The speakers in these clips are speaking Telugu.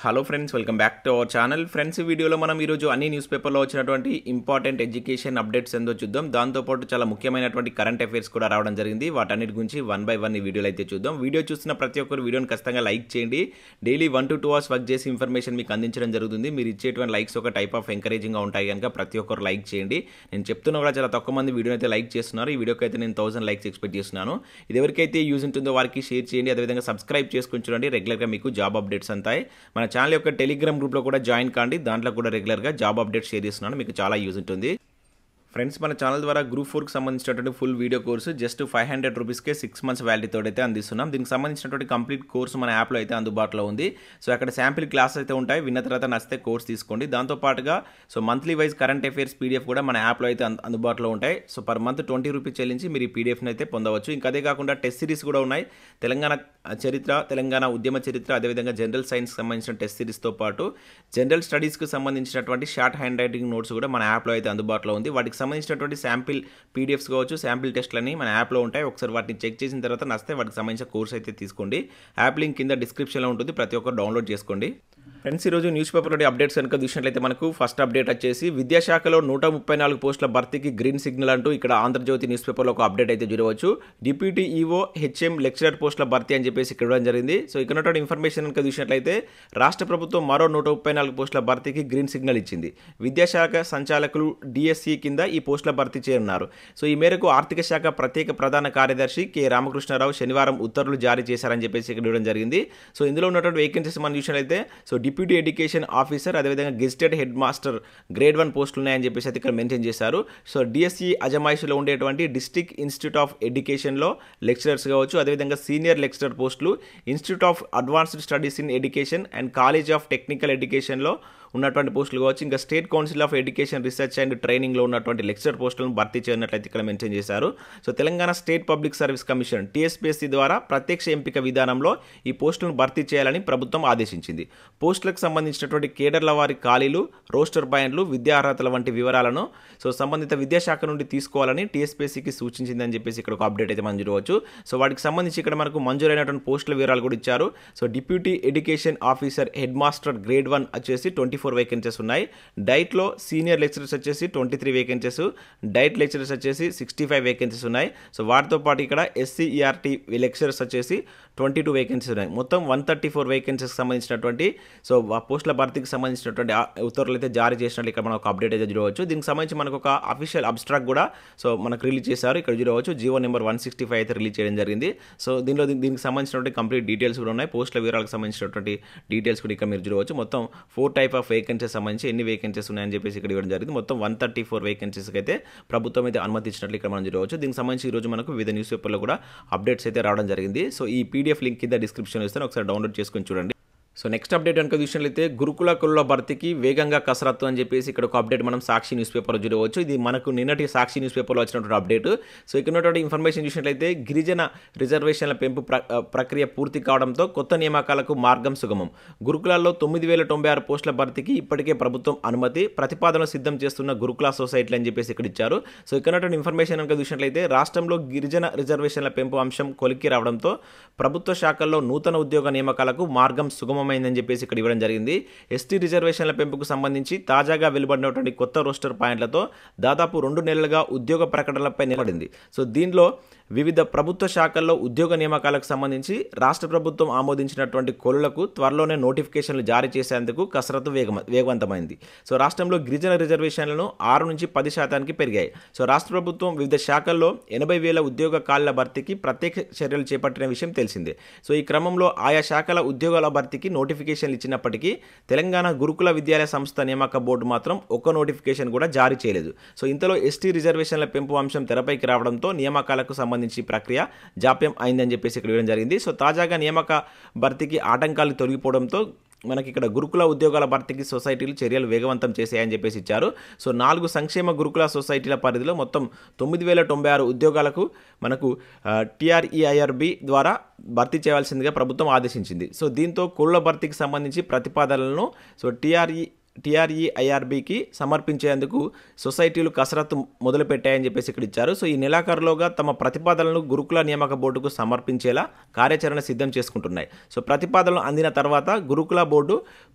hello friends welcome back to our channel friends ఈ వీడియోలో మనం ఈరోజు అన్ని న్యూస్ పేపర్లో వచ్చినటువంటి ఇంపార్టెంట్ ఎడ్యుకేషన్ అప్డేట్స్ ఏందో చూద్దాం దాంతోపాటు చాలా ముఖ్యమైనటువంటి కరెంట్ అఫైర్స్ కూడా రావడం జరిగింది వాటన్నిటి గురించి వన్ బై వన్ ఈ వీడియోలో అయితే చూద్దాం వీడియో చూస్తున్న ప్రతి ఒక్కరు వీడియోని ఖచ్చితంగా లైక్ చేయండి daily one to two hours work చేసి ఇన్ఫర్మేషన్ మీకు అందించడం జరుగుతుంది మీరు ఇచ్చేటువంటి లైక్స్ ఒక టైప్ ఆఫ్ ఎంకరేజింగ్గా ఉంటాయి కనుక ప్రతి ఒక్కరు లైక్ చేయండి నేను చెప్తున్నా కూడా చాలా తక్కువ మంది వీడియోని అయితే లైక్ చేస్తున్నారు ఈ వీడియోకి అయితే నేను థౌసండ్ లైక్స్ ఎక్స్పెక్ట్ చేస్తున్నాను ఇది ఎవరికైతే యూజ్ ఉంటుందో వారికి షేర్ చేయండి అదేవిధంగా సబ్స్క్రైబ్ చేసుకుని చూడండి రెగ్యులర్గా మీకు జాబ్ అప్డేట్స్ అంతాయి మన ఛానల్ యొక్క టెలిగ్రామ్ గ్రూప్లో కూడా జాయిన్ కాండి దాంట్లో కూడా రెగ్యులర్గా జాబ్ అప్డేట్స్ షేర్ చేస్తున్నాను మీకు చాలా యూజ్ ఉంటుంది ఫ్రెండ్స్ మన ఛానల్ ద్వారా గ్రూప్ ఫోర్కి సంబంధించినటువంటి full video course just five hundred రూపీస్కే సిక్స్ మంత్స్ వ్యాలిటీతో అయితే అందిస్తున్నాం దీనికి సంబంధించినటువంటి కంప్లీట్ కోర్సు మన యాప్లో అయితే అందుబాటులో ఉంది సో అక్కడ శాంపిల్ క్లాస్ అయితే ఉంటాయి విన్న తర్వాత నచ్చితే కోర్స్ తీసుకోండి దాంతోపాటుగా so monthly wise current affairs PDF కూడా మన యాప్లో అయితే అందు- అందుబాటులో ఉంటాయి so per month twenty rupees చెల్లించి మీరు ఈ పీడిఎఫ్ని అయితే పొందవచ్చు ఇంకా అదే కాకుండా టెస్ట్ సిరీస్ కూడా ఉన్నాయి తెలంగాణ చరిత్ర తెలంగాణ ఉద్యమ చరిత్ర అదేవిధంగా జనరల్ సైన్స్ సంబంధించిన టెస్ట్ సిరీస్తో పాటు జనరల్ స్టడీస్కి సంబంధించినటువంటి షార్ట్ హ్యాండ్ రైటింగ్ నోట్స్ కూడా మన యాప్లో అయితే అందుబాటులో ఉంది వాటికి సంబంధించినటువంటి శాంపిల్ పీడిఎఫ్స్ కావచ్చు శాంపిల్ టెస్ట్లని మన యాప్లో ఉంటాయి ఒకసారి వాటిని చెక్ చేసిన తర్వాత నచ్చితే వాటికి సంబంధించిన కోర్స్ అయితే తీసుకోండి యాప్ లింక్ కింద డిస్క్రిప్షన్లో ఉంటుంది ప్రతి ఒక్కరు డౌన్లోడ్ చేసుకోండి ఫ్రెండ్స్ ఈరోజు న్యూస్ పేపర్లోని అప్డేట్స్ కనుక చూసినట్లయితే మనకు ఫస్ట్ అప్డేట్ వచ్చేసి విద్యాశాఖలో నూట ముప్పై నాలుగు పోస్టుల భర్తీకి గ్రీన్ సిగ్నల్ అంటూ ఇక్కడ ఆంధ్రజ్యోతి న్యూస్ పేపర్లో ఒక అప్డేట్ అయితే చూడవచ్చు డిప్యూటీ ఈఓ హెచ్ఎం లెక్చరర్ పోస్టుల భర్తీ అని చెప్పేసి ఇక్కడ ఇవ్వడం జరిగింది సో ఇక్కడ ఉన్నటువంటి ఇన్ఫర్మేషన్ కనుక చూసినట్లయితే రాష్ట్ర ప్రభుత్వం మరో నూట ముప్పై నాలుగు పోస్టుల భర్తీకి గ్రీన్ సిగ్నల్ ఇచ్చింది విద్యాశాఖ సంచాలకులు డిఎస్సి కింద ఈ పోస్టుల భర్తీ చేయనున్నారు సో ఈ మేరకు ఆర్థిక శాఖ ప్రత్యేక ప్రధాన కార్యదర్శి కె రామకృష్ణారావు శనివారం ఉత్తర్వులు జారీ చేశారని చెప్పేసి ఇక్కడ ఇవ్వడం జరిగింది సో ఇందులో ఉన్నటువంటి వేకెన్సీస్ మనం చూసినట్లయితే సో డిప్యూటీ ఎడ్యుకేషన్ ఆఫీసర్ అదేవిధంగా gazetted head master grade one పోస్టులు ఉన్నాయని చెప్పేసి అయితే ఇక్కడ మెన్షన్ చేశారు సో డిఎస్సి అజమాయిషిలో ఉండేటువంటి డిస్ట్రిక్ట్ ఇన్స్టిట్యూట్ ఆఫ్ ఎడ్యుకేషన్లో లెక్చరర్స్ కావచ్చు అదేవిధంగా సీనియర్ లెక్చరర్ పోస్టులు institute of advanced studies in education and college of technical ఎడ్యుకేషన్లో ఉన్నటువంటి పోస్టులు కావచ్చు ఇంకా state council of education research and ట్రైనింగ్లో ఉన్నటువంటి లెక్చర్ పోస్టులను భర్తీ చేయనట్లయితే ఇక్కడ మెన్షన్ చేశారు so Telangana state public service commission TSPSC ద్వారా ప్రత్యక్ష ఎంపిక విధానంలో ఈ పోస్టులను భర్తీ చేయాలని ప్రభుత్వం ఆదేశించింది పోస్టులకు సంబంధించినటువంటి కేడర్ల వారి ఖాళీలు రోస్టర్ పాయింట్లు విద్యా అర్హతల వంటి వివరాలను సో సంబంధిత విద్యాశాఖ నుండి తీసుకోవాలని టీఎస్పీఎస్సీకి సూచించిందని చెప్పేసి ఇక్కడ ఒక అప్డేట్ అయితే మనం చూడవచ్చు సో వాటికి సంబంధించి ఇక్కడ మనకు మంజూరైనటువంటి పోస్టుల వివరాలు కూడా ఇచ్చారు so deputy education officer head master grade one వచ్చేసి ట్వంటీ ఫోర్ వేకెన్సీస్ ఉన్నాయి డైట్లో సీనియర్ లెక్చరర్స్ వచ్చేసి twenty three vacancies DIET lecturers వచ్చేసి సిక్స్టీ ఫైవ్ వేకెన్సీస్ ఉన్నాయి సో వాటితో పాటు ఇక్కడ ఎస్సీఈఆర్టీ లెక్చరర్స్ వచ్చేసి ట్వంటీ టూ వేకెన్సీస్ ఉన్నాయి మొత్తం వన్ థర్టీ ఫోర్ వేకెన్సీస్కి సంబంధించినటువంటి సో ఆ పోస్టుల భర్తీకి సంబంధించినటువంటి ఆ ఉత్తర్వులు అయితే జారీ చేసినట్లు ఇక్కడ మనం ఒక అప్డేట్ అయితే చూడవచ్చు దీనికి సంబంధించి మనకు ఒక అఫీషియల్ అబ్స్ట్రాక్ట్ కూడా సో మనకు రిలీజ్ చేశారు ఇక్కడ చూడవచ్చు GO number one sixty five అయితే రిలీజ్ చేయడం జరిగింది సో దీనిలో దీ- దీనికి సంబంధించినటువంటి కంప్లీట్ డీటెయిల్స్ కూడా ఉన్నాయి పోస్టుల వివరాలకు సంబంధించినటువంటి డీటెయిల్స్ కూడా ఇక్కడ మీరు చూడవచ్చు మొత్తం ఫోర్ టైప్ ఆఫ్ వేకెన్సీస్ సంబంధించి ఎన్ని వేకెన్సీస్ ఉన్నాయని చెప్పేసి ఇక్కడ ఇవ్వడం జరిగింది మొత్తం వన్ థర్టీ ఫోర్ వేకెన్సీస్కి అయితే ప్రభుత్వం అయితే అనుమతించినట్లు ఇక్కడ మనం చూడవచ్చు దీనికి సంబంధించి ఈ రోజు మనకు వివిధ న్యూస్ పేపర్లో కూడా అప్డేట్స్ అయితే రావడం జరిగింది సో ఈ పీడిఎఫ్ లింక్ కింద డిస్క్రిప్షన్ ఇస్తాను ఒకసారి డౌన్లోడ్ చేసుకొని చూడండి సో నెక్స్ట్ అప్డేట్ కనుక చూసినట్లయితే గురుకుల కుల భర్తీకి వేగంగా కసరత్తు అని చెప్పేసి ఇక్కడ ఒక అప్డేట్ మనం సాక్షి న్యూస్ పేపర్లో చూడవచ్చు ఇది మనకు నిన్నటి సాక్షి న్యూస్ పేపర్లో వచ్చినటువంటి అప్డేట్ సో ఇక్కడ ఉన్నటువంటి ఇన్ఫర్మేషన్ చూసినట్లయితే గిరిజన రిజర్వేషన్ల పెంపు ప్ర- ఆ, ప్రక్రియ పూర్తి కావడంతో కొత్త నియామకాలకు మార్గం సుగమం గురుకులాల్లో తొమ్మిది వేల తొంభై ఆరు పోస్టుల భర్తీకి ఇప్పటికే ప్రభుత్వం అనుమతి ప్రతిపాదన సిద్ధం చేస్తున్న గురుకుల సొసైటీలు అని చెప్పేసి ఇక్కడ ఇచ్చారు సో ఇక్కడ ఉన్నటువంటి ఇన్ఫర్మేషన్ కనుక చూసినట్లయితే రాష్ట్రంలో గిరిజన రిజర్వేషన్ల పెంపు అంశం కొలిక్కి రావడంతో ప్రభుత్వ శాఖల్లో నూతన ఉద్యోగ నియామకాలకు మార్గం సుగమమైందని చెప్పేసి ఇక్కడ ఇవ్వడం జరిగింది ఎస్టీ రిజర్వేషన్ల పెంపుకు సంబంధించి తాజాగా వెలువడినటువంటి కొత్త రోస్టర్ పాయింట్లతో దాదాపు రెండు నెలలుగా ఉద్యోగ ప్రకటనలపై నిలబడింది సో దీనిలో వివిధ ప్రభుత్వ శాఖల్లో ఉద్యోగ నియామకాలకు సంబంధించి రాష్ట్ర ప్రభుత్వం ఆమోదించినటువంటి కొలులకు త్వరలోనే నోటిఫికేషన్లు జారీ చేసేందుకు కసరత్తు వేగమ వేగవంతమైంది సో రాష్ట్రంలో గిరిజన రిజర్వేషన్లను ఆరు నుంచి పది శాతానికి పెరిగాయి సో రాష్ట్ర ప్రభుత్వం వివిధ శాఖల్లో ఎనభై వేల ఉద్యోగ ఖాళీల భర్తీకి ప్రత్యేక చర్యలు చేపట్టిన విషయం తెలిసిందే సో ఈ క్రమంలో ఆయా శాఖల ఉద్యోగాల భర్తీకి నోటిఫికేషన్లు ఇచ్చినప్పటికీ తెలంగాణ గురుకుల విద్యాలయ సంస్థ నియామక బోర్డు మాత్రం ఒక్క నోటిఫికేషన్ కూడా జారీ చేయలేదు సో ఇంతలో ఎస్టీ రిజర్వేషన్ల పెంపు అంశం తెరపైకి రావడంతో నియామకాలకు సంబంధించి ప్రక్రియ జాప్యం అయిందని చెప్పేసి ఇక్కడ ఇవ్వడం జరిగింది సో తాజాగా నియామక భర్తీకి ఆటంకాలు తొలగిపోవడంతో మనకి ఇక్కడ గురుకుల ఉద్యోగాల భర్తీకి సొసైటీలు చర్యలు వేగవంతం చేశాయని చెప్పేసి ఇచ్చారు సో నాలుగు సంక్షేమ గురుకుల సొసైటీల పరిధిలో మొత్తం తొమ్మిది వేల తొంభై ఆరు ఉద్యోగాలకు మనకు టీఆర్ఈఐఆర్బి ద్వారా భర్తీ చేయాల్సిందిగా ప్రభుత్వం ఆదేశించింది సో దీంతో కుళ్ళ భర్తీకి సంబంధించి ప్రతిపాదనలను సో టీఆర్ఈ టీఆర్ఈ ఐఆర్బీకి సమర్పించేందుకు సొసైటీలు కసరత్తు మొదలుపెట్టాయని చెప్పేసి ఇక్కడ ఇచ్చారు సో ఈ నెలాఖరులోగా తమ ప్రతిపాదనలను గురుకుల నియామక బోర్డుకు సమర్పించేలా కార్యాచరణ సిద్ధం చేసుకుంటున్నాయి సో ప్రతిపాదనలు అందిన తర్వాత గురుకుల బోర్డు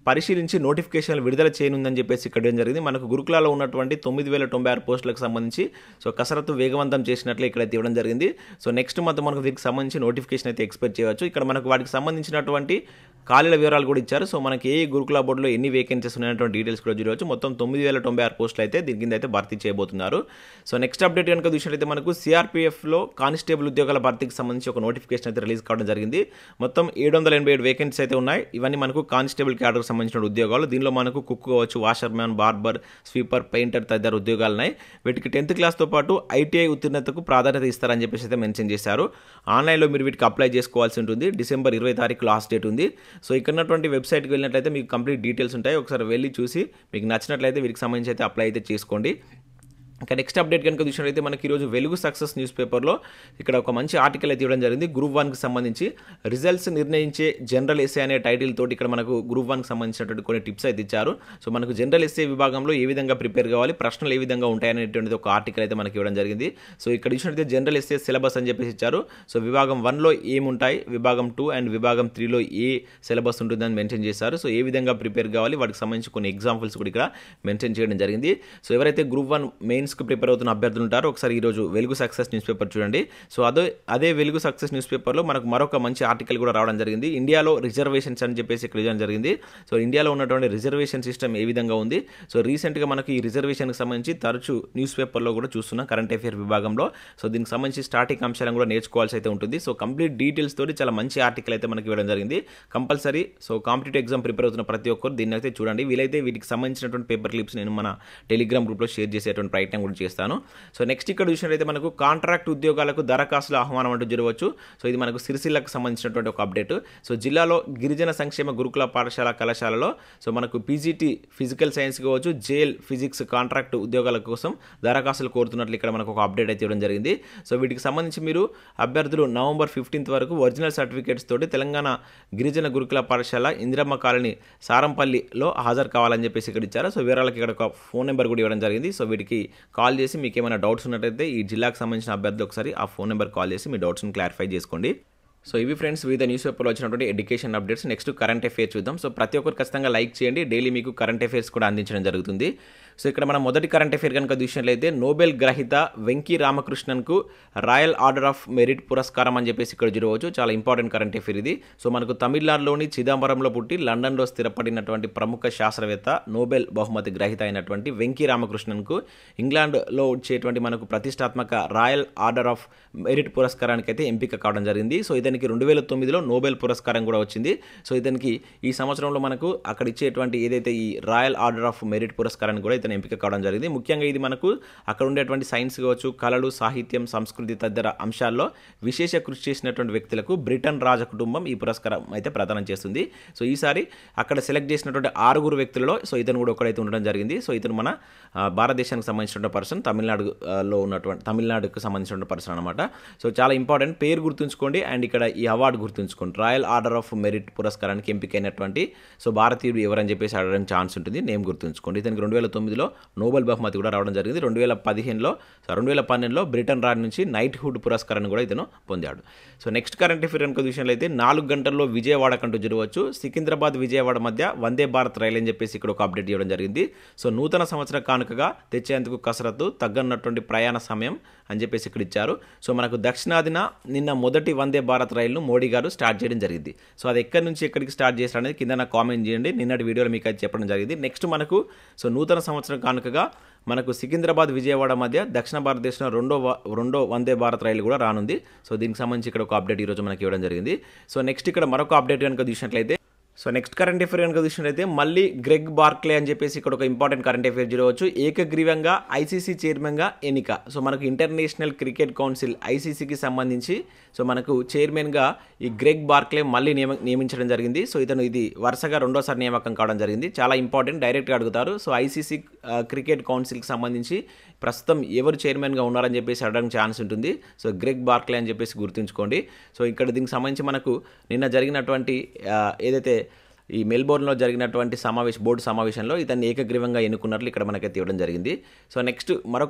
పరిశీలించి నోటిఫికేషన్లు విడుదల చేయనుందని చెప్పేసి ఇక్కడ ఏం జరిగింది మనకు గురుకులాలో ఉన్నటువంటి తొమ్మిది వేల తొంభై ఆరు పోస్టులకు సంబంధించి సో కసరత్తు వేగవంతం చేసినట్లు ఇక్కడైతే ఇవ్వడం జరిగింది సో నెక్స్ట్ మంత్ మనకు దీనికి సంబంధించి నోటిఫికేషన్ అయితే ఎక్స్పెక్ట్ చేయవచ్చు ఇక్కడ మనకు వాటికి సంబంధించినటువంటి ఖాళీల వివరాలు కూడా ఇచ్చారు సో మనకి ఏ గురుకుల బోర్డులో ఎన్ని వేకెన్సీస్ ఉన్నటువంటి డీటెయిల్స్ కూడా చూడవచ్చు మొత్తం తొమ్మిది వేల తొంభై ఆరు పోస్టులు అయితే దీని కింద అయితే భర్తీ చేయబోతున్నారు సో నెక్స్ట్ అప్డేట్ కనుక చూసినట్లయితే మనకు సిఆర్పీఎఫ్లో కానిస్టేబుల్ ఉద్యోగాల భర్తీకి సంబంధించి ఒక నోటిఫికేషన్ అయితే రిలీజ్ కావడం జరిగింది మొత్తం ఏడు వందల ఎనభై ఏడు వేకెన్సీస్ అయితే ఉన్నాయి ఇవన్నీ మనకు కానిస్టేబుల్ క్యాడర్కి సంబంధించిన ఉద్యోగాలు దీనిలో మనకు కుక్ కావచ్చు washerman barber sweeper painter తదితర ఉద్యోగాలు ఉన్నాయి వీటికి టెన్త్ క్లాస్తో పాటు ఐటీఐ ఉత్తీర్ణతకు ప్రాధాన్యత ఇస్తారని చెప్పేసి అయితే మెన్షన్ చేశారు ఆన్లైన్లో మీరు వీటికి అప్లై చేసుకోవాల్సి ఉంటుంది డిసెంబర్ ఇరవై తారీఖు లాస్ట్ డేట్ ఉంది సో ఇక్కడ ఉన్నటువంటి వెబ్సైట్కి వెళ్ళినట్లయితే మీకు కంప్లీట్ డీటెయిల్స్ ఉంటాయి ఒకసారి వెళ్ళి చూసి మీకు నచ్చినట్లయితే వీటికి సంబంధించి అయితే అప్లై అయితే చేసుకోండి ఇంకా నెక్స్ట్ అప్డేట్ కనుక చూసినట్లయితే మనకి ఈరోజు వెలుగు సక్సెస్ న్యూస్ పేపర్లో ఇక్కడ ఒక మంచి ఆర్టికల్ అయితే ఇవ్వడం జరిగింది గ్రూప్ వన్కి సంబంధించి రిజల్ట్స్ నిర్ణయించే జనరల్ ఎస్ఏ అనే టైటిల్ తోటి ఇక్కడ మనకు గ్రూప్ వన్కి సంబంధించినటువంటి కొన్ని టిప్స్ అయితే ఇచ్చారు సో మనకు జనరల్ ఎస్ఏ విభాగంలో ఏ విధంగా ప్రిపేర్ కావాలి ప్రశ్నలు ఏ విధంగా ఉంటాయనేటువంటిది ఒక ఆర్టికల్ అయితే మనకి ఇవ్వడం జరిగింది సో ఇక్కడ చూసినట్లయితే జనరల్ ఎస్ఏ సిలబస్ అని చెప్పేసి ఇచ్చారు సో విభాగం వన్లో ఏముంటాయి విభాగం టూ అండ్ విభాగం త్రీలో ఏ సిలబస్ ఉంటుందని మెన్షన్ చేశారు సో ఏ విధంగా ప్రిపేర్ కావాలి వాటికి సంబంధించి కొన్ని ఎగ్జాంపుల్స్ కూడా ఇక్కడ మెన్షన్ చేయడం జరిగింది సో ఎవరైతే గ్రూప్ వన్ మెయిన్స్కి ప్రిపేర్ అవుతున్న అభ్యర్థులు ఉంటారో ఒకసారి ఈరోజు వెలుగు సక్సెస్ న్యూస్ పేపర్ చూడండి సో అదే అదే వెలుగు సక్సెస్ న్యూస్ పేపర్లో మనకు మరొక మంచి ఆర్టికల్ కూడా రావడం జరిగింది ఇండియాలో రిజర్వేషన్స్ అని చెప్పేసి ఇక్కడ ఇవ్వడం జరిగింది సో ఇండియాలో ఉన్నటువంటి రిజర్వేషన్ సిస్టమ్ ఏ విధంగా ఉంది సో రీసెంట్గా మనకి ఈ రిజర్వేషన్కి సంబంధించి తరచూ న్యూస్ పేపర్లో కూడా చూస్తున్నాం కరెంట్ అఫేర్ విభాగంలో సో దీనికి సంబంధించి స్టార్టింగ్ అంశాలను కూడా నేర్చుకోవాల్సి అయితే ఉంటుంది సో కంప్లీట్ డీటెయిల్స్ తోటి చాలా మంచి ఆర్టికల్ అయితే మనకి ఇవ్వడం జరిగింది compulsory so competitive exam prepare అవుతున్న ప్రతి ఒక్కరు దీన్ని అయితే చూడండి వీలైతే వీటికి సంబంధించినటువంటి పేపర్ క్లిప్స్ నేను మన టెలిగ్రామ్ గ్రూప్లో షేర్ చేసేటువంటి ప్రయత్నం కూడా చేస్తాను సో నెక్స్ట్ ఇక్కడ చూసినట్లయితే మనకు కాంట్రాక్ట్ ఉద్యోగాలకు దరఖాస్తుల ఆహ్వానం అంటూ జరగవచ్చు సో ఇది మనకు సిరిసిల్లకు సంబంధించినటువంటి ఒక అప్డేట్ సో జిల్లాలో గిరిజన సంక్షేమ గురుకుల పాఠశాల కళాశాలలో సో మనకు పీజీటీ ఫిజికల్ సైన్స్ కావచ్చు జేఎల్ ఫిజిక్స్ కాంట్రాక్ట్ ఉద్యోగాల కోసం దరఖాస్తులు కోరుతున్నట్లు ఇక్కడ మనకు ఒక అప్డేట్ అయితే ఇవ్వడం జరిగింది సో వీటికి సంబంధించి మీరు అభ్యర్థులు నవంబర్ ఫిఫ్టీన్త్ వరకు ఒరిజినల్ సర్టిఫికేట్స్ తోటి తెలంగాణ గిరిజన గురుకుల పాఠశాల ఇందిరమ్మ కాలనీ సారంపల్లిలో హాజరు కావాలని చెప్పేసి ఇక్కడ ఇచ్చారు సో వివరాలకి ఇక్కడ ఒక ఫోన్ నెంబర్ కూడా ఇవ్వడం జరిగింది సో వీటికి కాల్ చేసి మీకు ఏమైనా డౌట్స్ ఉన్నట్టయితే ఈ జిల్లాకు సంబంధించిన అభ్యర్థులు ఒకసారి ఆ ఫోన్ నెంబర్ కాల్ చేసి మీ డౌట్స్ని క్లారిఫై చేసుకోండి సో ఇవి ఫ్రెండ్స్ వివిధ న్యూస్ పేపర్లో వచ్చినటువంటి education updates next current affairs చూద్దాం సో ప్రతి ఒక్కరు ఖచ్చితంగా లైక్ చేయండి డైలీ మీకు కరెంట్ అఫేర్స్ కూడా అందించడం జరుగుతుంది సో ఇక్కడ మనం మొదటి కరెంట్ అఫేర్ కనుక చూసినట్లయితే నోబెల్ గ్రహీత వెంకీ రామకృష్ణన్కు రాయల్ ఆర్డర్ ఆఫ్ మెరిట్ పురస్కారం అని చెప్పేసి ఇక్కడ చూడవచ్చు చాలా ఇంపార్టెంట్ కరెంట్ అఫేర్ ఇది సో మనకు తమిళనాడులోని చిదంబరంలో పుట్టి లండన్లో స్థిరపడినటువంటి ప్రముఖ శాస్త్రవేత్త నోబెల్ బహుమతి గ్రహీత అయినటువంటి వెంకీ రామకృష్ణన్కు ఇంగ్లాండ్లో వచ్చేటువంటి మనకు ప్రతిష్టాత్మక రాయల్ ఆర్డర్ ఆఫ్ మెరిట్ పురస్కారానికి అయితే ఎంపిక కావడం జరిగింది సో ఇతనికి రెండు వేల తొమ్మిదిలో నోబెల్ పురస్కారం కూడా వచ్చింది సో ఇతనికి ఈ సంవత్సరంలో మనకు అక్కడ ఇచ్చేటువంటి ఏదైతే ఈ రాయల్ ఆర్డర్ ఆఫ్ మెరిట్ పురస్కారానికి కూడా ఇతను ఎంపిక కావడం జరిగింది ముఖ్యంగా ఇది మనకు అక్కడ ఉండేటువంటి సైన్స్ కావచ్చు కళలు సాహిత్యం సంస్కృతి తదితర అంశాల్లో విశేష కృషి చేసినటువంటి వ్యక్తులకు బ్రిటన్ రాజ కుటుంబం ఈ పురస్కారం అయితే ప్రదానం చేస్తుంది సో ఈసారి అక్కడ సెలెక్ట్ చేసినటువంటి ఆరుగురు వ్యక్తులలో సో ఇతను కూడా ఒకడైతే ఉండడం జరిగింది సో ఇతను మన ఆ, భారతదేశానికి సంబంధించిన పర్సన్ తమిళనాడులో ఉన్నటువంటి తమిళనాడుకు సంబంధించిన పర్సన్ అనమాట సో చాలా ఇంపార్టెంట్ పేరు గుర్తుంచుకోండి అండ్ ఇక్కడ ఈ అవార్డు గుర్తుంచుకోండి రాయల్ ఆర్డర్ ఆఫ్ మెరిట్ పురస్కారానికి ఎంపికైనటువంటి సో భారతీయుడు ఎవరని చెప్పేసి అడగడానికి ఛాన్స్ ఉంటుంది నేమ్ గుర్తుంచుకోండి ఇతనికి రెండు వేల తొమ్మిదిలో నోబెల్ బహుమతి కూడా రావడం జరిగింది రెండు వేల పదిహేనులో సో రెండు వేల పన్నెండులో బ్రిటన్ రాడ్ నుంచి నైట్ హుడ్ పురస్కారాన్ని కూడా ఇతను పొందాడు సో నెక్స్ట్ కరెంట్ అఫేర్ కనుక విషయంలో అయితే నాలుగు గంటల్లో విజయవాడ కంటూ జరగవచ్చు సికింద్రాబాద్ విజయవాడ మధ్య వందే భారత్ రైలు అని చెప్పేసి ఇక్కడ ఒక అప్డేట్ ఇవ్వడం జరిగింది సో నూతన సంవత్సర కానుకగా తెచ్చేందుకు కసరత్తు తగ్గనటువంటి ప్రయాణ సమయం అని చెప్పేసి ఇక్కడ ఇచ్చారు సో మనకు దక్షిణాదిన నిన్న మొదటి వందే భారత్ రైలును మోడీ గారు స్టార్ట్ చేయడం జరిగింది సో అది ఎక్కడి నుంచి ఎక్కడికి స్టార్ట్ చేశారు అనేది కింద నాకు కామెంట్ చేయండి నిన్నటి వీడియోలో మీకు అది చెప్పడం జరిగింది నెక్స్ట్ మనకు సో నూతన సంవత్సరం కానుకగా మనకు సికింద్రాబాద్ విజయవాడ మధ్య దక్షిణ భారతదేశంలో రెండో వ- రెండో వందే భారత్ రైలు కూడా రానుంది సో దీనికి సంబంధించి ఇక్కడ ఒక అప్డేట్ ఈరోజు మనకి ఇవ్వడం జరిగింది సో నెక్స్ట్ ఇక్కడ మరొక అప్డేట్ కనుక చూసినట్లయితే సో నెక్స్ట్ కరెంట్ అఫేర్ కనుక చూసినట్లయితే మళ్ళీ గ్రెగ్ బార్క్లే అని చెప్పేసి ఇక్కడ ఒక ఇంపార్టెంట్ కరెంట్ అఫేర్ చూడవచ్చు ఏకగ్రీవంగా ఐసీసీ చైర్మన్గా ఎన్నిక సో మనకు ఇంటర్నేషనల్ క్రికెట్ కౌన్సిల్ ఐసీసీకి సంబంధించి సో మనకు చైర్మన్గా ఈ గ్రెగ్ బార్క్లే మళ్ళీ నియమ నియమించడం జరిగింది సో ఇతను ఇది వరుసగా రెండోసారి నియామకం కావడం జరిగింది చాలా ఇంపార్టెంట్ డైరెక్ట్గా అడుగుతారు సో ఐసీసీ క్రికెట్ కౌన్సిల్కి సంబంధించి ప్రస్తుతం ఎవరు చైర్మన్గా ఉన్నారని చెప్పేసి అడగడానికి ఛాన్స్ ఉంటుంది సో గ్రెగ్ బార్క్లే అని చెప్పేసి గుర్తుంచుకోండి సో ఇక్కడ దీనికి సంబంధించి మనకు నిన్న జరిగినటువంటి ఆ, ఏదైతే ఈ మెల్బోర్న్లో జరిగినటువంటి సమావేశ బోర్డు సమావేశంలో ఇతన్ని ఏకగ్రీవంగా ఎన్నుకున్నట్లు ఇక్కడ మనకైతే ఇవ్వడం జరిగింది సో నెక్స్ట్ మరొక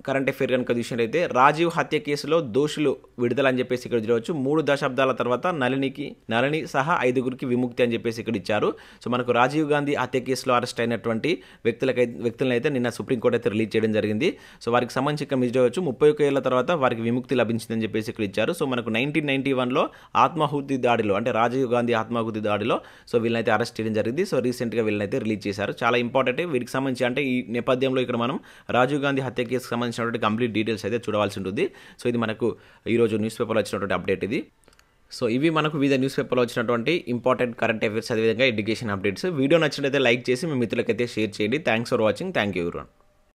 కరెంట్ అఫేర్ కనుక చూసినట్టయితే రాజీవ్ హత్య కేసులో దోషులు విడుదల అని చెప్పేసి ఇక్కడ చూడవచ్చు మూడు దశాబ్దాల తర్వాత నళినికి నళిని సహా ఐదుగురికి విముక్తి అని చెప్పేసి ఇక్కడ ఇచ్చారు సో మనకు రాజీవ్ గాంధీ హత్య కేసులో అరెస్ట్ అయినటువంటి వ్యక్తులకై వ్యక్తులను అయితే నిన్న సుప్రీంకోర్టు అయితే రిలీజ్ చేయడం జరిగింది సో వారికి సంబంధించి ఇక్కడ మీరు చూడవచ్చు ముప్పై ఒక్క ఏళ్ల తర్వాత వారికి విముక్తి లభించిందని చెప్పేసి ఇక్కడ ఇచ్చారు సో మనకు నైన్టీన్ నైన్టీ వన్లో ఆత్మాహుతి దాడిలో అంటే రాజీవ్ గాంధీ ఆత్మాహుతి దాడిలో సో వీళ్ళనైతే అరెస్ట్ చేయడం జరిగింది సో రీసెంట్గా వీళ్ళనైతే రిలీజ్ చేశారు చాలా ఇంపార్టెంట్ వీరికి సంబంధించి అంటే ఈ నేపథ్యంలో ఇక్కడ మనం రాజీవ్ గాంధీ హత్య కేసుకు సంబంధించినటువంటి కంప్లీట్ డీటెయిల్స్ అయితే చూడవలసి ఉంటుంది సో ఇది మనకు ఈరోజు న్యూస్ పేపర్లో వచ్చినటువంటి అప్డేట్ ఇది సో ఇవి మనకు వివిధ న్యూస్ పేపర్లో వచ్చినటువంటి ఇంపార్టెంట్ కరెంట్ అఫైర్స్ అదేవిధంగా ఎడ్యుకేషన్ అప్డేట్స్ వీడియో నచ్చినట్లయితే లైక్ చేసి మీ మిత్రులకైతే షేర్ చేయండి thanks for watching thank you everyone